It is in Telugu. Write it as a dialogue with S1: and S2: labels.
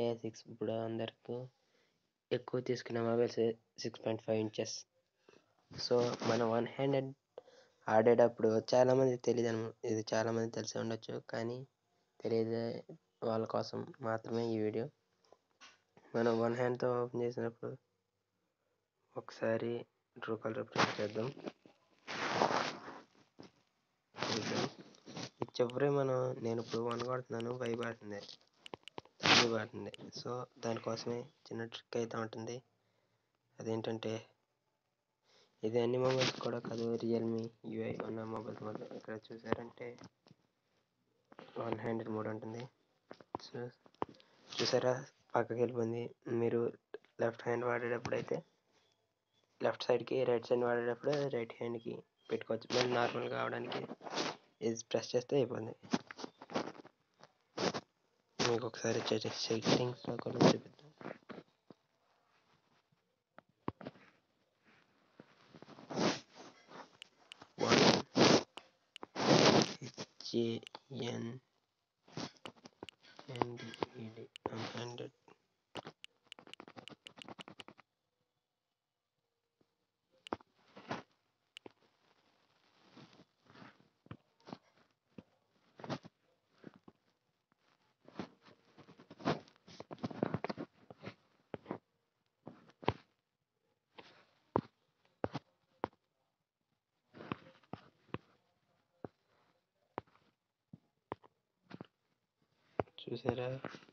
S1: అంటే సిక్స్ ఇప్పుడు అందరికీ ఎక్కువ తీసుకునే mobiles six point five inches so మనం వన్ హ్యాండెడ్ ఆడేటప్పుడు చాలా మంది తెలియదు అన్నమాట ఇది చాలా మంది తెలిసి ఉండొచ్చు కానీ తెలియదు వాళ్ళ కోసం మాత్రమే ఈ వీడియో మనం వన్ హ్యాండ్తో ఓపెన్ చేసినప్పుడు ఒకసారి ట్రూ కలర్ ప్రెస్ చేద్దాం చూద్దాం. ఈ చివరి మనం నేను ఇప్పుడు వన్ కొడుతున్నాను ఫైవ్ పడుతుంది త్రీ పడుతుంది సో దానికోసమే చిన్న ట్రిక్ అయితే ఉంటుంది అదేంటంటే ఇది అన్ని మొబైల్స్ కూడా కాదు రియల్మీ యూఐ ఉన్న మొబైల్స్ మాత్రం ఇక్కడ చూసారంటే వన్ హ్యాండెడ్ మోడ్ ఉంటుంది సో చూసారా పక్కకి వెళ్ళిపోయింది మీరు లెఫ్ట్ హ్యాండ్ వాడేటప్పుడు అయితే లెఫ్ట్ సైడ్కి రైట్ సైడ్ వాడేటప్పుడు రైట్ హ్యాండ్కి పెట్టుకోవచ్చు మళ్ళీ నార్మల్గా అవడానికి ఇది ప్రెస్ చేస్తే అయిపోయింది మీకు ఒకసారి సెట్టింగ్స్లో కూడా చూపిద్దాం వన్ హెచ్ఏఎన్ అండ్ ఇది హండ్రెడ్ చూసారా